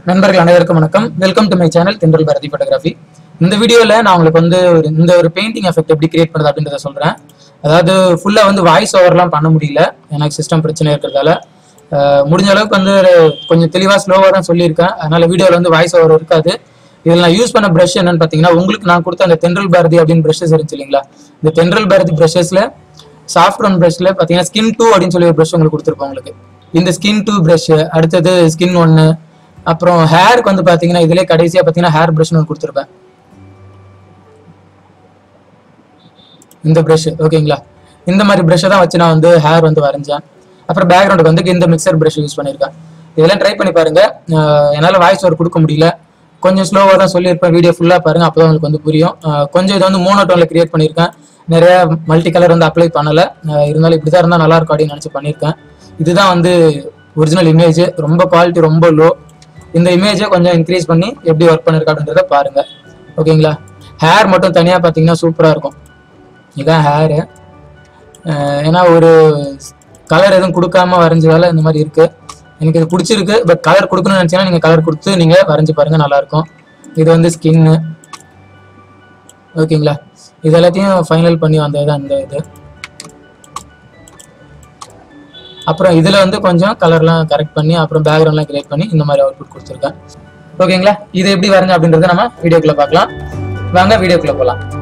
நண்பர்கள் அனைவருக்கும் வணக்கம் வெல்கம் டு மை சேனல் தென்றல் பாரதி ஃபோட்டோகிராஃபி இந்த வீடியோவில் நான் உங்களுக்கு வந்து ஒரு இந்த ஒரு பெயிண்டிங் எஃபெக்ட் எப்படி கிரியேட் பண்ணுறது அப்படின்றத சொல்கிறேன் அதாவது ஃபுல்லாக வந்து வாய்ஸ் ஓவர்லாம் பண்ண முடியல எனக்கு சிஸ்டம் பிரச்சனை இருக்கிறதால அஹ், முடிஞ்ச அளவுக்கு வந்து கொஞ்சம் தெளிவாக ஸ்லோவாக தான் சொல்லியிருக்கேன் அதனால வீடியோவில் வந்து வாய்ஸ் ஓவர் இருக்காது இதில் நான் யூஸ் பண்ண ப்ரஷ் என்னன்னு பார்த்தீங்கன்னா உங்களுக்கு நான் கொடுத்த அந்த தென்றல் பாரதி அப்படின்னு ப்ரஷஸ் இருந்துச்சு இல்லைங்களா இந்த தென்றல் பாரதி ப்ரஷஸில் சாஃப்ட் ஒன் ப்ரஷ்ல பார்த்தீங்கன்னா ஸ்கின் டூ அப்படின்னு சொல்லி ஒரு ப்ரஷ் உங்களுக்கு கொடுத்துருப்போம் உங்களுக்கு இந்த ஸ்கின் டூ ப்ரஷ் அடுத்தது ஸ்கின் ஒன்று அப்புறம் ஹேருக்கு வந்து பார்த்தீங்கன்னா இதிலே கடைசியாக பார்த்தீங்கன்னா ஹேர் ப்ரஷ்னு ஒன்று கொடுத்துருப்பேன் இந்த ப்ரஷ் ஓகேங்களா இந்த மாதிரி ப்ரஷ்ஷை தான் வச்சு நான் வந்து ஹேர் வந்து வரைஞ்சேன் அப்புறம் பேக்ரவுண்டுக்கு வந்து இந்த மிக்சர் ப்ரஷ் யூஸ் பண்ணியிருக்கேன் இதெல்லாம் ட்ரை பண்ணி பாருங்க அஹ் என்னால் வாய்ஸ் ஓவர் கொடுக்க முடியல கொஞ்சம் ஸ்லோவாக தான் சொல்லியிருப்பேன் வீடியோ ஃபுல்லாக பாருங்க அப்போ தான் உங்களுக்கு வந்து புரியும் அஹ் கொஞ்சம் இதை வந்து மோனோட்டோனில் கிரியேட் பண்ணியிருக்கேன் நிறைய மல்டி கலர் வந்து அப்ளை பண்ணலை இருந்தாலும் இப்படி தான் இருந்தால் நல்லா இருக்கும் அப்படின்னு நினச்சி பண்ணியிருக்கேன் இதுதான் வந்து ஒரிஜினல் இமேஜ் ரொம்ப குவாலிட்டி ரொம்ப லோ இந்த இமேஜை கொஞ்சம் இன்க்ரீஸ் பண்ணி எப்படி ஒர்க் பண்ணிருக்கா அப்படின்றத பாருங்க ஓகேங்களா ஹேர் மட்டும் தனியாக பார்த்தீங்கன்னா சூப்பராக இருக்கும் இதான் ஹேரு ஏன்னா ஒரு கலர் எதுவும் கொடுக்காம வரைஞ்சதால இந்த மாதிரி இருக்கு எனக்கு இது பிடிச்சிருக்கு பட் கலர் கொடுக்கணும்னு நினச்சிங்கன்னா நீங்கள் கலர் கொடுத்து நீங்கள் வரைஞ்சி பாருங்க நல்லா இருக்கும் இது வந்து ஸ்கின்னு ஓகேங்களா இது எல்லாத்தையும் ஃபைனல் பண்ணி வந்தது தான் இந்த இது அப்புறம் இதில் வந்து கொஞ்சம் கலர்லாம் கரெக்ட் பண்ணி அப்புறம் பேக்ரவுண்ட்லாம் கிரியேட் பண்ணி இந்த மாதிரி அவுட்புட் கொடுத்துருக்கேன் ஓகேங்களா இது எப்படி வரைஞ்சேன் அப்படின்றத நம்ம வீடியோக்குள்ளே பார்க்கலாம் வாங்க வீடியோக்குள்ளே போகலாம்